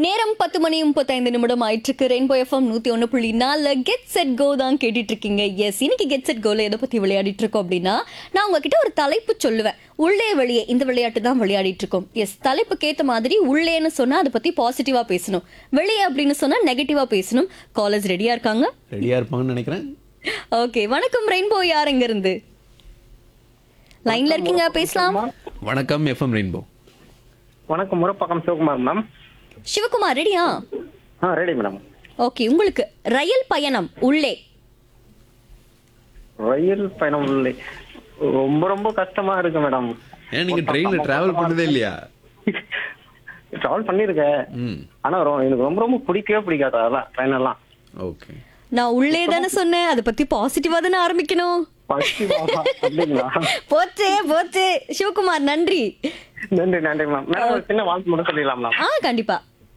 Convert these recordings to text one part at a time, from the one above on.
நேரம் பத்து மணி முப்பத்தைந்து நிமிடம் ஆயிட்டிருக்கு ரெயின்போ எஃப்எம் நூத்தி ஒன்று புள்ளி நாலு கெட் செட் கோ தான் கேட்டுட்டு இருக்கீங்க எஸ் இன்னைக்கு கெட் செட் கோல எதை பத்தி விளையாடிட்டு இருக்கோம் அப்படின்னா நான் உங்ககிட்ட ஒரு தலைப்பு சொல்லுவேன் உள்ளே வெளியே இந்த விளையாட்டு தான் விளையாடிட்டு இருக்கோம் எஸ் தலைப்புக்கு ஏத்த மாதிரி உள்ளேன்னு சொன்னா அதை பத்தி பாசிட்டிவா பேசணும் வெளியே அப்படின்னு சொன்னா நெகட்டிவா பேசணும் காலேஜ் ரெடியா இருக்காங்க ரெடியா இருப்பாங்கன்னு நினைக்கிறேன் ஓகே வணக்கம் ரெயின்போ யார் எங்க இருந்து லைன்ல இருக்கீங்க பேசலாம் வணக்கம் எஃப்எம் ரெயின்போ வணக்கம் முறப்பக்கம் சிவகுமார் மேம் சிவகுமார் ரெடியா ஆ ரெடி மேடம் ஓகே உங்களுக்கு ரயில் பயணம் உள்ளே ரயில் பயணம் இல்லை ரொம்ப ரொம்ப கஷ்டமா இருக்கு மேடம் ஏன் நீங்க ட்ரெயின்ல டிராவல் பண்ணதே இல்லையா டிராவல் பண்ணிருக்கேன் ம் ஆனா ரொ- எனக்கு ரொம்ப ரொம்ப பிடிக்கவே பிடிக்காது அதெல்லாம் ட்ரெயின் எல்லாம் ஓகே நான் உள்ளே தானே சொன்னேன் அதை பத்தி பாசிட்டிவா தானே ஆரம்பிக்கணும் பசி வாமா, அப்படிங்களா போச்சே போச்சே சிவகுமார் நன்றி நன்றி நன்றி மேம் மேடம் ஒரு சின்ன வாழ்த்து மட்டும் சொல்லிடலாம் மேம் ஆ கண்டிப்பா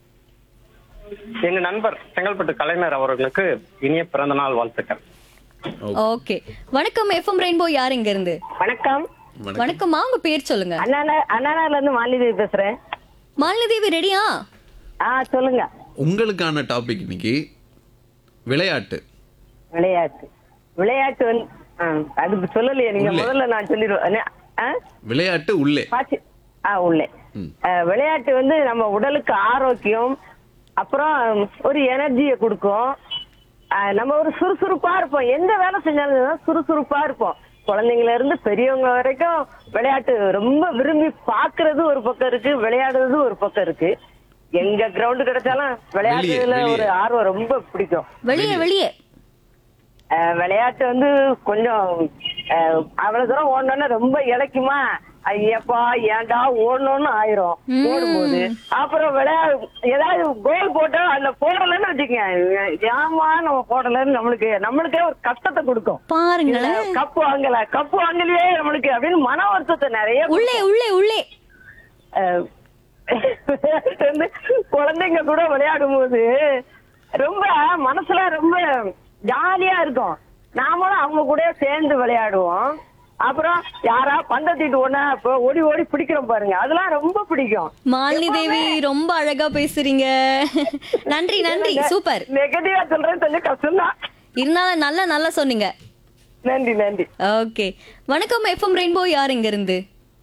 எங்க நண்பர் செங்கல்பட்டு கலைஞர் அவர்களுக்கு இனிய பிறந்த நாள் வாழ்த்துக்கள் ஓகே வணக்கம் எஃப்எம் ரெயின்போ யார் இங்க இருந்து வணக்கம் வணக்கம் வணக்கம்மா உங்க பேர் சொல்லுங்க அண்ணா அண்ணாநகர்ல இருந்து மாலிதேவி பேசுறேன் மாலினி ரெடியா ஆ சொல்லுங்க உங்களுக்கான டாபிக் இன்னைக்கு விளையாட்டு விளையாட்டு விளையாட்டு வந்து ஆ, அதுக்கு சொல்லலையே நீங்க உள்ளே. முதல்ல நான் சொல்லிடுவேன் அண்ணே, ஆ? விளையாட்டு உள்ளே பாசி ஆ உள்ளே ம். ஆ, விளையாட்டு வந்து நம்ம உடலுக்கு ஆரோக்கியம் அப்புறம் ஒரு எனர்ஜியை கொடுக்கும் ஆ, நம்ம ஒரு சுறுசுறுப்பா இருப்போம் எந்த வேலை செஞ்சாலும் சுறுசுறுப்பா இருப்போம் குழந்தைங்கள இருந்து பெரியவங்க வரைக்கும் விளையாட்டு ரொம்ப விரும்பி பாக்குறது ஒரு பக்கம் இருக்கு விளையாடுறது ஒரு பக்கம் இருக்கு எங்க கிரவுண்ட் கிடைச்சாலும் விளையாடுறதுல வெளியே. ஒரு ஆர்வம் ரொம்ப பிடிக்கும் வெளியே வெளியே அஹ் விளையாட்டு வந்து கொஞ்சம் அஹ் அவ்வளவு தூரம் ஓடணும்னா ரொம்ப இழைக்குமா ஐயப்பா ஏன்டா ஓடணும்னு ஆயிரும் ஓடும்போது அப்புறம் விளையாடு ஏதாவது கோல் போட்டா அந்த போடலன்னு வச்சுக்கோங்க ஏமா நம்ம போடலன்னு நம்மளுக்கு நம்மளுக்கே ஒரு கஷ்டத்தை கொடுக்கும் பாருங்களேன் கப்பு வாங்கல கப்பு வாங்கலையே நம்மளுக்கு அப்படின்னு மன வருத்தத்தை நிறைய உள்ளே உள்ளே உள்ளே அஹ் விளையாட்டு வந்து குழந்தைங்க கூட விளையாடும் போது ரொம்ப மனசுல ரொம்ப ஜாலியா இருக்கும் நாமளும் அவங்க கூட சேர்ந்து விளையாடுவோம் அப்புறம் யாரா பந்த தீட்டு ஒண்ணா இப்போ ஓடி ஓடி பிடிக்கிறோம் பாருங்க அதெல்லாம் ரொம்ப பிடிக்கும் மாலினி தேவி ரொம்ப அழகா பேசுறீங்க நன்றி நன்றி சூப்பர் நெகட்டிவா சொல்றது கொஞ்சம் கஷ்டம்தான் இருந்தாலும் நல்லா நல்லா சொன்னீங்க நன்றி நன்றி ஓகே வணக்கம் எஃப்எம் ரெயின்போ யார் இங்க இருந்து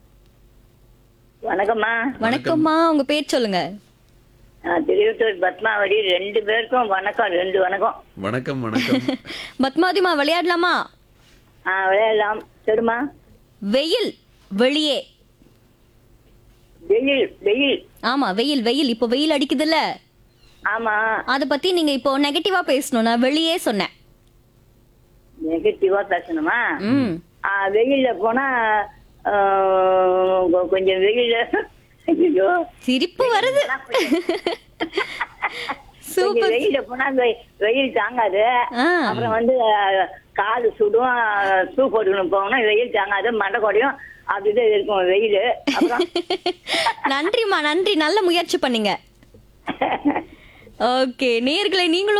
வணக்கம்மா வணக்கம்மா உங்க பேர் சொல்லுங்க நான் திருவத்தூர் பத்மாவதி ரெண்டு பேருக்கும் வணக்கம் ரெண்டு வணக்கம் வணக்கம் வணக்கம் பத்மாவதிமா விளையாடலாமா ஆ விளையாடலாம் சரிம்மா வெயில் வெளியே வெயில் வெயில் ஆமா வெயில் வெயில் இப்போ வெயில் அடிக்குதுல்ல ஆமா அத பத்தி நீங்க இப்போ நெகட்டிவா பேசணும் நான் வெளியே சொன்னேன் நெகட்டிவா பேசணுமா ம் ஆ, வெயில்ல போனா ஆ, கொ- கொஞ்சம் வெயில்ல ஐயோ சிரிப்பு வருது கொஞ்சம் சூப்பர் வெயில்ல போனா வெ- வெயில் தாங்காது ஆ. அப்புறம் வந்து ஆ, காது சுடும் சூ போட்டுக்கணும் போகணும் வெயில் தாங்காது மண்டை குடையும் அப்படிதான் இருக்கும் வெயில் அப்புறம் நன்றிம்மா நன்றி நல்ல முயற்சி பண்ணீங்க ஓகே நேர்களை நீங்களும்